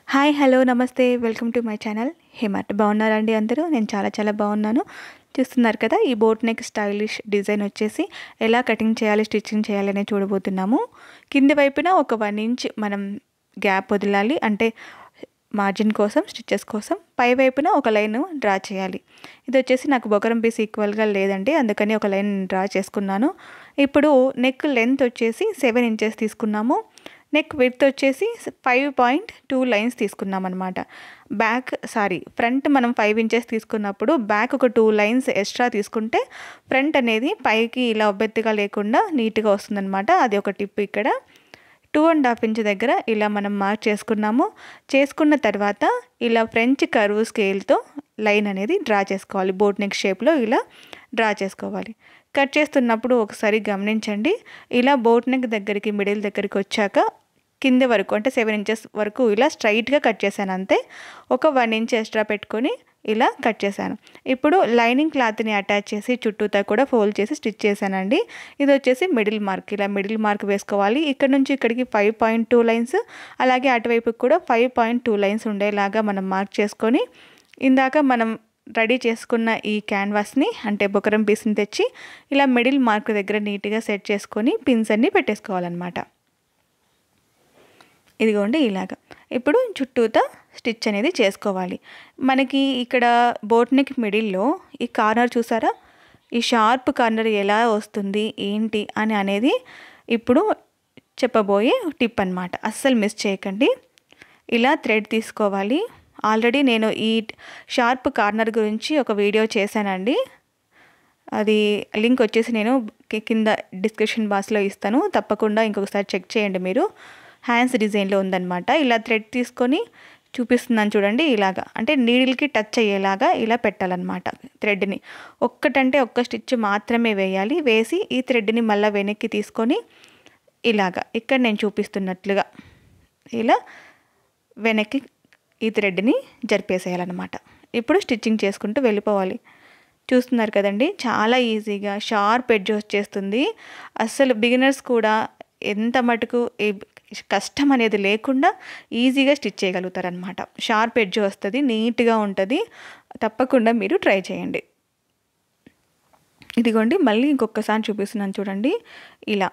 hi hello నమస్తే welcome to my channel హేమట్ బాగున్నారా అండి అందరూ నేను చాలా చాలా బాగున్నాను చూస్తున్నారు కదా ఈ బోట్ నెక్ స్టైలిష్ డిజైన్ వచ్చేసి ఎలా కటింగ్ చేయాలి స్టిచ్చింగ్ చేయాలని చూడబోతున్నాము కింది వైపున ఒక వన్ ఇంచ్ మనం గ్యాప్ వదలాలి అంటే మార్జిన్ కోసం స్టిచ్చెస్ కోసం పై వైపున ఒక లైన్ డ్రా చేయాలి ఇది వచ్చేసి నాకు బొకరం పీస్ ఈక్వల్గా లేదండి అందుకని ఒక లైన్ డ్రా చేసుకున్నాను ఇప్పుడు నెక్ లెంత్ వచ్చేసి సెవెన్ ఇంచెస్ తీసుకున్నాము నెక్ విడ్త్ వచ్చేసి ఫైవ్ పాయింట్ టూ లైన్స్ తీసుకున్నాం అనమాట బ్యాక్ సారీ ఫ్రంట్ మనం ఫైవ్ ఇంచెస్ తీసుకున్నప్పుడు బ్యాక్ ఒక టూ లైన్స్ ఎక్స్ట్రా తీసుకుంటే ఫ్రంట్ అనేది పైకి ఇలా ఒబ్బెత్తుగా లేకుండా నీట్గా వస్తుందన్నమాట అది ఒక టిప్ ఇక్కడ టూ అండ్ హాఫ్ ఇంచ్ దగ్గర ఇలా మనం మార్క్ చేసుకున్నాము చేసుకున్న తర్వాత ఇలా ఫ్రెంచ్ కర్వ్ స్కేల్తో లైన్ అనేది డ్రా చేసుకోవాలి బోట్ నెక్ షేప్లో ఇలా డ్రా చేసుకోవాలి కట్ చేస్తున్నప్పుడు ఒకసారి గమనించండి ఇలా బోట్ నెక్ దగ్గరికి మిడిల్ దగ్గరికి వచ్చాక కింద వరకు అంటే సెవెన్ ఇంచెస్ వరకు ఇలా స్ట్రైట్గా కట్ చేశాను అంతే ఒక వన్ ఇంచ్ ఎక్స్ట్రా పెట్టుకొని ఇలా కట్ చేశాను ఇప్పుడు లైనింగ్ క్లాత్ని అటాచ్ చేసి చుట్టూతా కూడా ఫోల్డ్ చేసి స్టిచ్ చేశానండి ఇది వచ్చేసి మిడిల్ మార్క్ ఇలా మిడిల్ మార్క్ వేసుకోవాలి ఇక్కడ నుంచి ఇక్కడికి ఫైవ్ పాయింట్ టూ లైన్స్ అలాగే అటువైపుకి కూడా ఫైవ్ పాయింట్ టూ లైన్స్ ఉండేలాగా మనం మార్క్ చేసుకొని ఇందాక మనం రెడీ చేసుకున్న ఈ క్యాన్వాస్ని అంటే బొకరం పీస్ని తెచ్చి ఇలా మిడిల్ మార్క్ దగ్గర నీట్గా సెట్ చేసుకొని పిన్స్ అన్నీ పెట్టేసుకోవాలన్నమాట ఇదిగోండి ఇలాగ ఇప్పుడు చుట్టూతా స్టిచ్ అనేది చేసుకోవాలి మనకి ఇక్కడ బోట్ నెక్ మిడిల్లో ఈ కార్నర్ చూసారా ఈ షార్ప్ కార్నర్ ఎలా వస్తుంది ఏంటి అని అనేది ఇప్పుడు చెప్పబోయే టిప్ అనమాట అస్సలు మిస్ చేయకండి ఇలా థ్రెడ్ తీసుకోవాలి ఆల్రెడీ నేను ఈ షార్ప్ కార్నర్ గురించి ఒక వీడియో చేశానండి అది లింక్ వచ్చేసి నేను కింద డిస్క్రిప్షన్ బాక్స్లో ఇస్తాను తప్పకుండా ఇంకొకసారి చెక్ చేయండి మీరు హ్యాండ్స్ డిజైన్లో ఉందన్నమాట ఇలా థ్రెడ్ తీసుకొని చూపిస్తున్నాను చూడండి ఇలాగా అంటే నీడిల్కి టచ్ అయ్యేలాగా ఇలా పెట్టాలన్నమాట థ్రెడ్ని ఒక్కటంటే ఒక్క స్టిచ్ మాత్రమే వేయాలి వేసి ఈ థ్రెడ్ని మళ్ళీ వెనక్కి తీసుకొని ఇలాగా ఇక్కడ నేను చూపిస్తున్నట్లుగా ఇలా వెనక్కి ఈ థ్రెడ్ని జరిపేసేయాలన్నమాట ఇప్పుడు స్టిచ్చింగ్ చేసుకుంటూ వెళ్ళిపోవాలి చూస్తున్నారు కదండి చాలా ఈజీగా షార్ప్ ఎడ్జ్ వచ్చేస్తుంది అస్సలు బిగినర్స్ కూడా ఎంత మటుకు కష్టం అనేది లేకుండా ఈజీగా స్టిచ్ చేయగలుగుతారనమాట షార్ప్ ఎడ్జ్ వస్తుంది నీట్గా ఉంటుంది తప్పకుండా మీరు ట్రై చేయండి ఇదిగోండి మళ్ళీ ఇంకొకసారి చూపిస్తున్నాను చూడండి ఇలా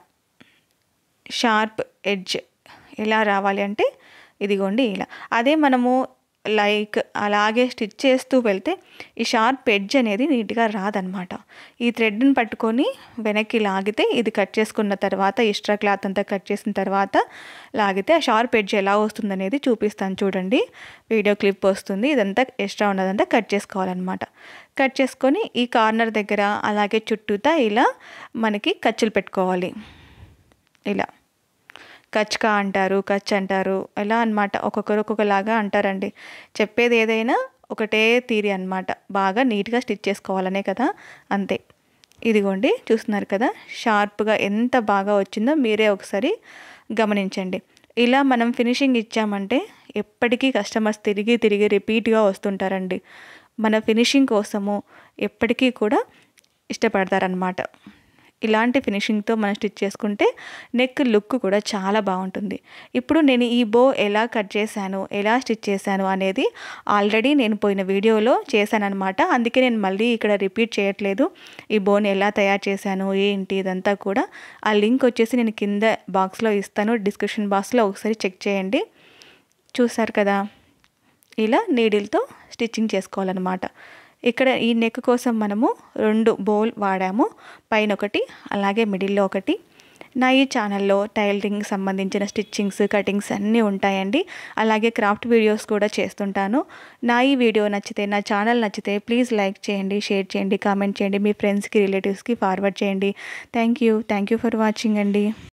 షార్ప్ ఎడ్జ్ ఎలా రావాలి అంటే ఇదిగోండి ఇలా అదే మనము లైక్ అలాగే స్టిచ్ చేస్తూ వెళ్తే ఈ షార్ప్ ఎడ్జ్ అనేది నీట్గా రాదనమాట ఈ థ్రెడ్ని పట్టుకొని వెనక్కి లాగితే ఇది కట్ చేసుకున్న తర్వాత ఎక్స్ట్రా క్లాత్ అంతా కట్ చేసిన తర్వాత లాగితే ఆ షార్ప్ ఎడ్జ్ ఎలా వస్తుందనేది చూపిస్తాను చూడండి వీడియో క్లిప్ వస్తుంది ఇదంతా ఎక్స్ట్రా ఉన్నదంతా కట్ చేసుకోవాలన్నమాట కట్ చేసుకొని ఈ కార్నర్ దగ్గర అలాగే చుట్టూతా ఇలా మనకి ఖర్చులు పెట్టుకోవాలి ఇలా కచ్కా అంటారు కచ్ అంటారు ఎలా అనమాట ఒక్కొక్కరు ఒక్కొక్కలాగా అంటారండి చెప్పేది ఏదైనా ఒకటే తీరి అనమాట బాగా నీట్గా స్టిచ్ చేసుకోవాలనే కదా అంతే ఇదిగోండి చూస్తున్నారు కదా షార్ప్గా ఎంత బాగా వచ్చిందో మీరే ఒకసారి గమనించండి ఇలా మనం ఫినిషింగ్ ఇచ్చామంటే ఎప్పటికీ కస్టమర్స్ తిరిగి తిరిగి రిపీట్గా వస్తుంటారండి మన ఫినిషింగ్ కోసము ఎప్పటికీ కూడా ఇష్టపడతారనమాట ఇలాంటి ఫినిషింగ్తో మనం స్టిచ్ చేసుకుంటే నెక్ లుక్ కూడా చాలా బాగుంటుంది ఇప్పుడు నేను ఈ బో ఎలా కట్ చేశాను ఎలా స్టిచ్ చేశాను అనేది ఆల్రెడీ నేను పోయిన వీడియోలో చేశాను అనమాట అందుకే నేను మళ్ళీ ఇక్కడ రిపీట్ చేయట్లేదు ఈ బోని ఎలా తయారు చేశాను ఏంటి ఇదంతా కూడా ఆ లింక్ వచ్చేసి నేను కింద బాక్స్లో ఇస్తాను డిస్క్రిప్షన్ బాక్స్లో ఒకసారి చెక్ చేయండి చూసారు కదా ఇలా నీడిల్తో స్టిచ్చింగ్ చేసుకోవాలన్నమాట ఇక్కడ ఈ నెక్ కోసం మనము రెండు బౌల్ వాడాము పైన ఒకటి అలాగే మిడిల్లో ఒకటి నా ఈ ఛానల్లో టైలరింగ్ సంబంధించిన స్టిచ్చింగ్స్ కటింగ్స్ అన్నీ ఉంటాయండి అలాగే క్రాఫ్ట్ వీడియోస్ కూడా చేస్తుంటాను నా ఈ వీడియో నచ్చితే నా ఛానల్ నచ్చితే ప్లీజ్ లైక్ చేయండి షేర్ చేయండి కామెంట్ చేయండి మీ ఫ్రెండ్స్కి రిలేటివ్స్కి ఫార్వర్డ్ చేయండి thank you thank you for watching అండి